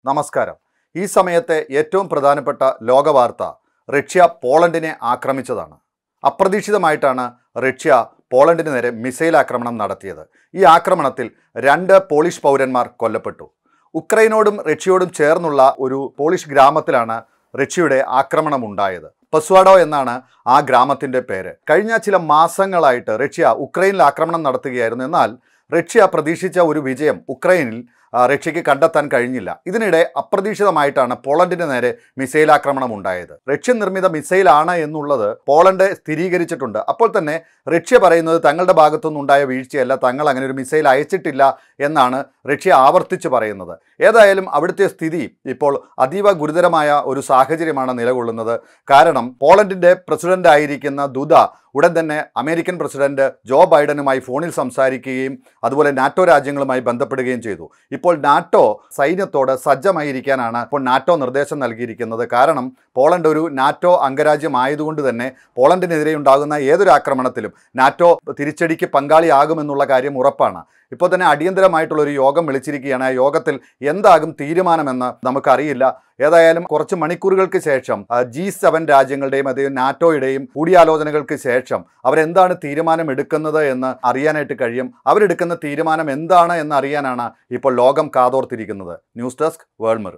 നമസ്കാരം ഈ സമയത്തെ ഏറ്റവും പ്രധാനപ്പെട്ട ലോകവാർത്ത റഷ്യ പോളണ്ടിനെ ആക്രമിച്ചതാണ് അപ്രതീക്ഷിതമായിട്ടാണ് റഷ്യ പോളണ്ടിന് നേരെ മിസൈൽ ആക്രമണം നടത്തിയത് ഈ ആക്രമണത്തിൽ രണ്ട് പോളിഷ് പൗരന്മാർ കൊല്ലപ്പെട്ടു ഉക്രൈനോടും റഷ്യയോടും ചേർന്നുള്ള ഒരു പോളിഷ് ഗ്രാമത്തിലാണ് റഷ്യയുടെ ആക്രമണം ഉണ്ടായത് പസ്വാഡോ എന്നാണ് ആ ഗ്രാമത്തിൻ്റെ പേര് കഴിഞ്ഞ ചില മാസങ്ങളായിട്ട് റഷ്യ ഉക്രൈനിൽ ആക്രമണം നടത്തുകയായിരുന്നു എന്നാൽ റഷ്യ പ്രതീക്ഷിച്ച ഒരു വിജയം ഉക്രൈനിൽ ആ, റഷ്യക്ക് കണ്ടെത്താൻ കഴിഞ്ഞില്ല ഇതിനിടെ അപ്രതീക്ഷിതമായിട്ടാണ് പോളണ്ടിന് നേരെ മിസൈൽ ആക്രമണം ഉണ്ടായത് റഷ്യൻ നിർമ്മിത മിസൈൽ ആണ് എന്നുള്ളത് പോളണ്ട് സ്ഥിരീകരിച്ചിട്ടുണ്ട് അപ്പോൾ തന്നെ റഷ്യ പറയുന്നത് തങ്ങളുടെ ഭാഗത്തുനിന്നുണ്ടായ വീഴ്ചയല്ല തങ്ങൾ അങ്ങനെ ഒരു മിസൈൽ അയച്ചിട്ടില്ല എന്നാണ് റഷ്യ ആവർത്തിച്ച് പറയുന്നത് ഏതായാലും അവിടുത്തെ സ്ഥിതി ഇപ്പോൾ അതീവ ഗുരുതരമായ ഒരു സാഹചര്യമാണ് നിലകൊള്ളുന്നത് കാരണം പോളണ്ടിൻ്റെ പ്രസിഡന്റ് ആയിരിക്കുന്ന ദുദ ഉടൻ തന്നെ അമേരിക്കൻ പ്രസിഡന്റ് ജോ ബൈഡനുമായി ഫോണിൽ സംസാരിക്കുകയും അതുപോലെ നാറ്റോ രാജ്യങ്ങളുമായി ബന്ധപ്പെടുകയും ചെയ്തു ഇപ്പോൾ നാറ്റോ സൈന്യത്തോട് സജ്ജമായിരിക്കാനാണ് ഇപ്പോൾ നാറ്റോ നിർദ്ദേശം നൽകിയിരിക്കുന്നത് കാരണം പോളണ്ട് ഒരു നാറ്റോ അംഗരാജ്യമായതുകൊണ്ട് തന്നെ പോളണ്ടിനെതിരെ ഉണ്ടാകുന്ന ഏതൊരു ആക്രമണത്തിലും നാറ്റോ തിരിച്ചടിക്ക് പങ്കാളിയാകുമെന്നുള്ള കാര്യം ഉറപ്പാണ് ഇപ്പോൾ തന്നെ അടിയന്തരമായിട്ടുള്ള ഒരു യോഗം വിളിച്ചിരിക്കുകയാണ് ആ യോഗത്തിൽ എന്താകും തീരുമാനമെന്ന് നമുക്കറിയില്ല ഏതായാലും കുറച്ച് മണിക്കൂറുകൾക്ക് ശേഷം ജി സെവൻ രാജ്യങ്ങളുടെയും അതേ നാറ്റോയുടെയും കൂടിയാലോചനകൾക്ക് ശേഷം അവരെന്താണ് തീരുമാനം എടുക്കുന്നത് എന്ന് അറിയാനായിട്ട് കഴിയും അവരെടുക്കുന്ന തീരുമാനം എന്താണ് എന്ന് അറിയാനാണ് ഇപ്പോൾ ലോകം കാതോർത്തിരിക്കുന്നത് ന്യൂസ് ഡെസ്ക് വേൾമർ